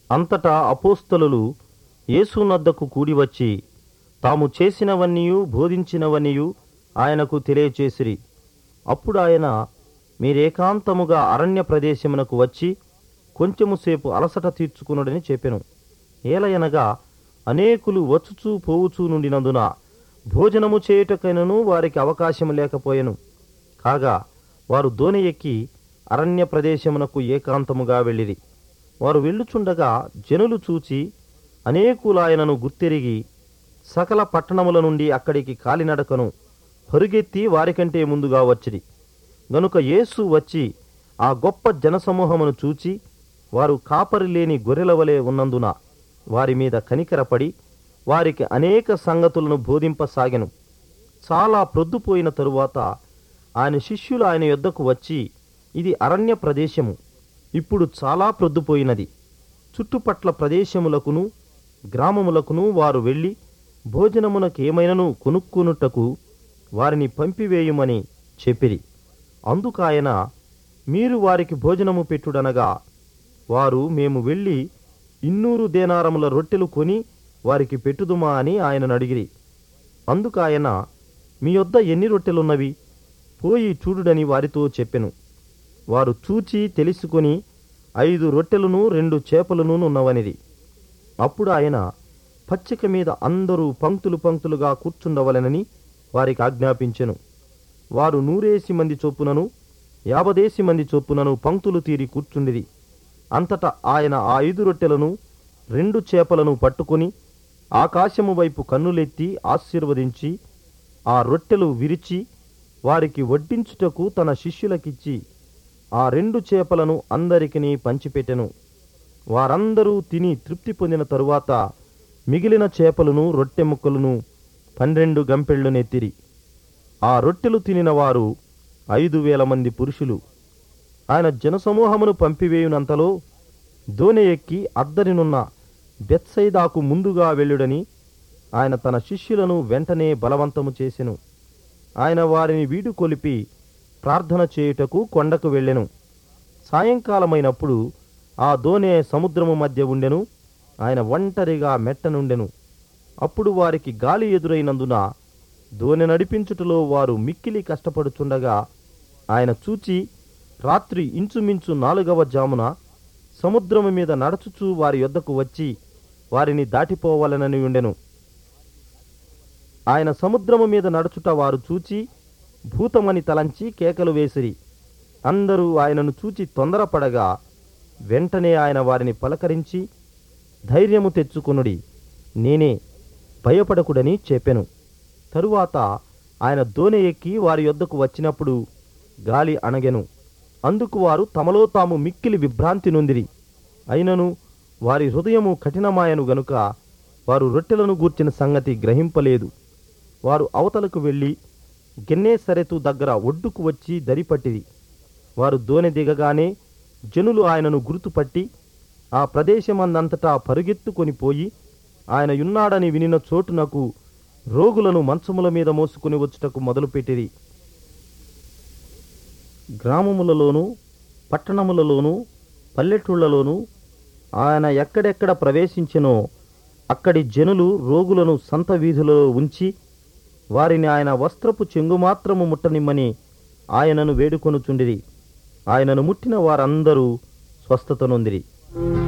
అంతటా అపోస్తలులు యేసునద్దకు కూడివచ్చి తాము చేసినవన్నీయు బోధించినవన్నీయు ఆయనకు తెలియచేసిరి అప్పుడు ఆయన మీరేకాంతముగా అరణ్య ప్రదేశమునకు వచ్చి కొంచెము సేపు అలసట తీర్చుకునుడని చెప్పెను ఏలయనగా అనేకులు వచ్చుచూ పోవుచూ నుండినందున భోజనము చేయుటకైనను వారికి అవకాశం లేకపోయెను కాగా వారు దోణి ఎక్కి అరణ్య ప్రదేశమునకు ఏకాంతముగా వెళ్ళిరి వారు వెళ్ళుచుండగా జనులు చూచి అనేకులాయనను గుర్తెరిగి సకల పట్టణముల నుండి అక్కడికి కాలినడకను పరుగెత్తి వారికంటే ముందుగా వచ్చిరి గనుక యేసు వచ్చి ఆ గొప్ప జనసమూహమును చూచి వారు కాపరి లేని గొర్రెల వలె ఉన్నందున వారి మీద కనికరపడి వారికి అనేక సంగతులను బోధింపసాగెను చాలా ప్రొద్దుపోయిన తరువాత ఆయన శిష్యులు ఆయన యొద్దకు వచ్చి ఇది అరణ్య ప్రదేశము ఇప్పుడు చాలా ప్రొద్దుపోయినది చుట్టుపట్ల ప్రదేశములకును గ్రామములకును వారు వెళ్ళి భోజనమునకేమైనను కొనుక్కునుటకు వారిని పంపివేయుమని చెప్పిరి అందుకాయన మీరు వారికి భోజనము పెట్టుడనగా వారు మేము వెళ్ళి ఇన్నూరు దేనారముల రొట్టెలు కొని వారికి పెట్టుదుమా అని ఆయనను అడిగిరి అందుకాయన మీ యొద్ద ఎన్ని రొట్టెలున్నవి పోయి చూడుడని వారితో చెప్పెను వారు చూచి తెలుసుకొని ఐదు రొట్టెలను రెండు చేపలను ఉన్నవనిది అప్పుడు ఆయన పచ్చిక మీద అందరూ పంక్తులు పంక్తులుగా కూర్చుండవలెనని వారికి ఆజ్ఞాపించెను వారు నూరేసి మంది చొప్పునను యాభదేసి మంది చొప్పునను పంక్తులు తీరి కూర్చుండిరి అంతటా ఆయన ఆ ఐదు రొట్టెలను రెండు చేపలను పట్టుకుని ఆకాశము వైపు కన్నులెత్తి ఆశీర్వదించి ఆ రొట్టెలు విరిచి వారికి వడ్డించుటకు తన శిష్యులకిచ్చి ఆ రెండు చేపలను అందరికిని పంచిపెట్టెను వారందరూ తిని తృప్తి పొందిన తరువాత మిగిలిన చేపలను రొట్టె ముక్కలను పన్నెండు గంపెళ్ళు నెత్తిరి ఆ రొట్టెలు తినిన వారు ఐదు వేల మంది పురుషులు ఆయన జనసమూహమును పంపివేయునంతలో దోనె ఎక్కి అద్దరినున్న బెత్సైదాకు ముందుగా వెళ్ళుడని ఆయన తన శిష్యులను వెంటనే బలవంతము చేసెను ఆయన వారిని వీడు కొలిపి ప్రార్థన చేయుటకు కొండకు వెళ్ళెను సాయంకాలమైనప్పుడు ఆ దోనె సముద్రము మధ్య ఉండెను ఆయన ఒంటరిగా మెట్టనుండెను అప్పుడు వారికి గాలి ఎదురైనందున దోనె నడిపించుటలో వారు మిక్కిలి కష్టపడుచుండగా ఆయన చూచి రాత్రి ఇంచుమించు నాలుగవ జామున సముద్రము మీద నడుచుచూ వారి యొద్దకు వచ్చి వారిని దాటిపోవాలనని ఉండెను ఆయన సముద్రము మీద నడుచుట వారు చూచి భూతమని తలంచి కేకలు వేసిరి అందరూ ఆయనను చూచి తొందరపడగా వెంటనే ఆయన వారిని పలకరించి ధైర్యము తెచ్చుకొనుడి నేనే భయపడకుడని చెప్పెను తరువాత ఆయన దోనె ఎక్కి వారి యొద్దకు వచ్చినప్పుడు గాలి అణగెను అందుకు వారు తమలో తాము మిక్కిలి విభ్రాంతి నొందిరి అయినను వారి హృదయము కఠినమాయను గనుక వారు రొట్టెలను గూర్చిన సంగతి గ్రహింపలేదు వారు అవతలకు వెళ్ళి గెన్నేసరెతు దగ్గర ఒడ్డుకు వచ్చి దరిపట్టిరి వారు దోనె దిగగానే జనులు ఆయనను గుర్తుపట్టి ఆ ప్రదేశమందంతటా పరుగెత్తుకొని పోయి ఆయన యున్నాడని వినిన చోటునకు రోగులను మంచముల మీద మోసుకుని వచ్చుటకు మొదలుపెట్టిరి గ్రామములలోనూ పట్టణములలోనూ పల్లెటూళ్లలోనూ ఆయన ఎక్కడెక్కడ ప్రవేశించెనో అక్కడి జనులు రోగులను సంత వీధులలో ఉంచి వారిని ఆయన వస్త్రపు చెంగు మాత్రము ముట్టనిమ్మని ఆయనను వేడుకొనుచుండిరి ఆయనను ముట్టిన వారందరూ స్వస్థత నొందిరి